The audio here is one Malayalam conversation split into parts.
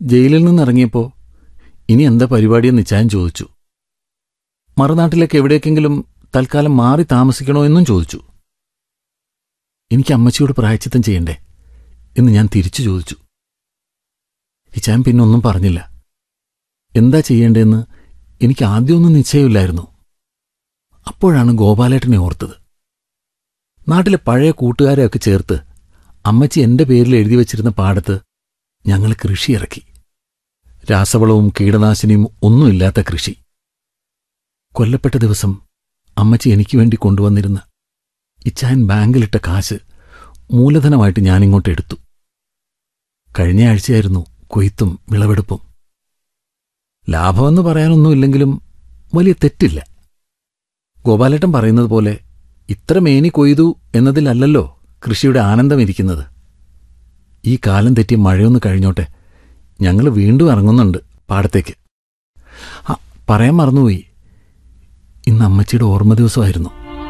ജയിലിൽ നിന്നിറങ്ങിയപ്പോൾ ഇനി എന്താ പരിപാടിയെന്ന് നിശ്ചയം ചോദിച്ചു മറുനാട്ടിലേക്ക് എവിടേക്കെങ്കിലും തൽക്കാലം മാറി താമസിക്കണോ എന്നും ചോദിച്ചു എനിക്ക് അമ്മച്ചിയോട് പ്രായച്ചിത്തം ചെയ്യണ്ടേ എന്ന് ഞാൻ തിരിച്ചു ചോദിച്ചു ഇച്ചാൻ പിന്നെ ഒന്നും പറഞ്ഞില്ല എന്താ ചെയ്യേണ്ടതെന്ന് എനിക്ക് ആദ്യമൊന്നും നിശ്ചയമില്ലായിരുന്നു അപ്പോഴാണ് ഗോപാലേട്ടനെ ഓർത്തത് നാട്ടിലെ പഴയ കൂട്ടുകാരെയൊക്കെ ചേർത്ത് അമ്മച്ചി എന്റെ പേരിൽ എഴുതി വച്ചിരുന്ന പാടത്ത് ഞങ്ങൾ കൃഷി ഇറക്കി രാസവളവും കീടനാശിനിയും ഒന്നുമില്ലാത്ത കൃഷി കൊല്ലപ്പെട്ട ദിവസം അമ്മച്ചി എനിക്ക് വേണ്ടി കൊണ്ടുവന്നിരുന്ന ഇച്ചായൻ ബാങ്കിലിട്ട കാശ് മൂലധനമായിട്ട് ഞാനിങ്ങോട്ട് എടുത്തു കഴിഞ്ഞ ആഴ്ചയായിരുന്നു കൊയ്ത്തും വിളവെടുപ്പും ലാഭമെന്ന് പറയാനൊന്നുമില്ലെങ്കിലും വലിയ തെറ്റില്ല ഗോപാലേട്ടൻ പറയുന്നത് പോലെ ഇത്ര മേനി കൊയ്തു എന്നതിലല്ലല്ലോ കൃഷിയുടെ ആനന്ദം ഇരിക്കുന്നത് ഈ കാലം തെറ്റി മഴയൊന്ന് കഴിഞ്ഞോട്ടെ ഞങ്ങൾ വീണ്ടും ഇറങ്ങുന്നുണ്ട് പാടത്തേക്ക് ആ പറയാൻ മറന്നുപോയി ഇന്ന് അമ്മച്ചിയുടെ ഓർമ്മ ദിവസമായിരുന്നു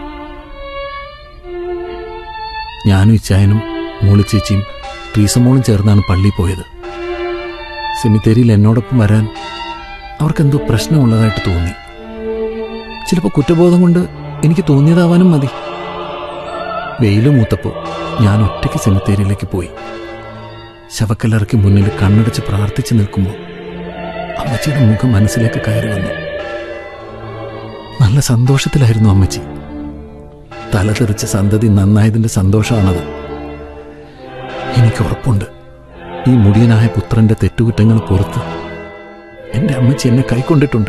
ഞാനും ഇച്ചായനും മൂളിച്ചേച്ചിയും ട്രീസമോളും ചേർന്നാണ് പള്ളിയിൽ പോയത് സെമിത്തേരിയിൽ എന്നോടൊപ്പം വരാൻ അവർക്കെന്തോ പ്രശ്നമുള്ളതായിട്ട് തോന്നി ചിലപ്പോൾ കുറ്റബോധം കൊണ്ട് എനിക്ക് തോന്നിയതാവാനും മതി വെയില് മൂത്തപ്പോൾ ഞാൻ ഒറ്റയ്ക്ക് സെമിത്തേരിയിലേക്ക് പോയി ശവക്കല്ലറയ്ക്ക് മുന്നിൽ കണ്ണടച്ച് പ്രാർത്ഥിച്ചു നിൽക്കുമ്പോൾ അമ്മച്ചിയുടെ മുഖം മനസ്സിലേക്ക് കയറി വന്നു നല്ല സന്തോഷത്തിലായിരുന്നു അമ്മച്ചി തലതെറിച്ച സന്തതി നന്നായതിന്റെ സന്തോഷമാണത് എനിക്ക് ഉറപ്പുണ്ട് ഈ മുടിയനായ പുത്രന്റെ തെറ്റുകുറ്റങ്ങൾ പുറത്ത് എന്റെ അമ്മച്ചി എന്നെ കൈക്കൊണ്ടിട്ടുണ്ട്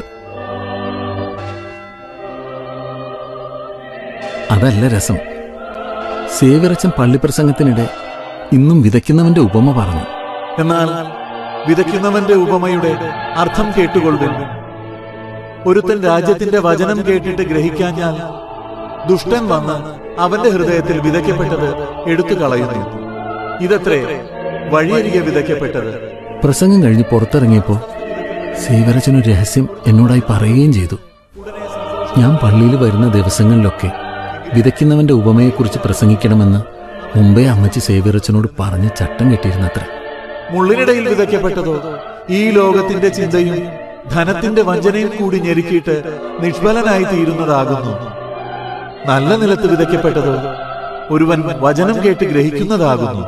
അതല്ല രസം സേവിറച്ചൻ പള്ളിപ്രസംഗത്തിനിടെ ഇന്നും വിതയ്ക്കുന്നവന്റെ ഉപമ പറഞ്ഞു എന്നാൽ വിതയ്ക്കുന്നവന്റെ ഉപമയുടെ അർത്ഥം കേട്ടുകൊള്ളുവിൻ ഒരുത്തൻ രാജ്യത്തിന്റെ വചനം കേട്ടിട്ട് ഗ്രഹിക്കാഞ്ഞാൽ ദുഷ്ടൻ വന്ന് അവന്റെ ഹൃദയത്തിൽ വിതയ്ക്കപ്പെട്ടത് എടുത്തു കളയുന്നു ഇതത്രേ വഴിയരികെ വിതയ്ക്കപ്പെട്ടത് പ്രസംഗം കഴിഞ്ഞ് പുറത്തിറങ്ങിയപ്പോൾ സേവരച്ചനൊരു രഹസ്യം എന്നോടായി പറയുകയും ചെയ്തു ഞാൻ പള്ളിയിൽ വരുന്ന ദിവസങ്ങളിലൊക്കെ വിതയ്ക്കുന്നവന്റെ ഉപമയെക്കുറിച്ച് പ്രസംഗിക്കണമെന്ന് മുമ്പേ അമ്മച്ചി സേവിറച്ചനോട് പറഞ്ഞ് ചട്ടം കെട്ടിയിരുന്നത്രേ മുള്ളിനിടയിൽ വിതയ്ക്കപ്പെട്ടതോ ഈ ലോകത്തിന്റെ ചിന്തയും ധനത്തിന്റെ വഞ്ചനയും കൂടി ഞെരുക്കിയിട്ട് നിഷ്ഫലനായി തീരുന്നതാകുന്നു നല്ല നിലത്ത് വിതയ്ക്കപ്പെട്ടതോ ഒരുവൻ വചനം കേട്ട് ഗ്രഹിക്കുന്നതാകുന്നു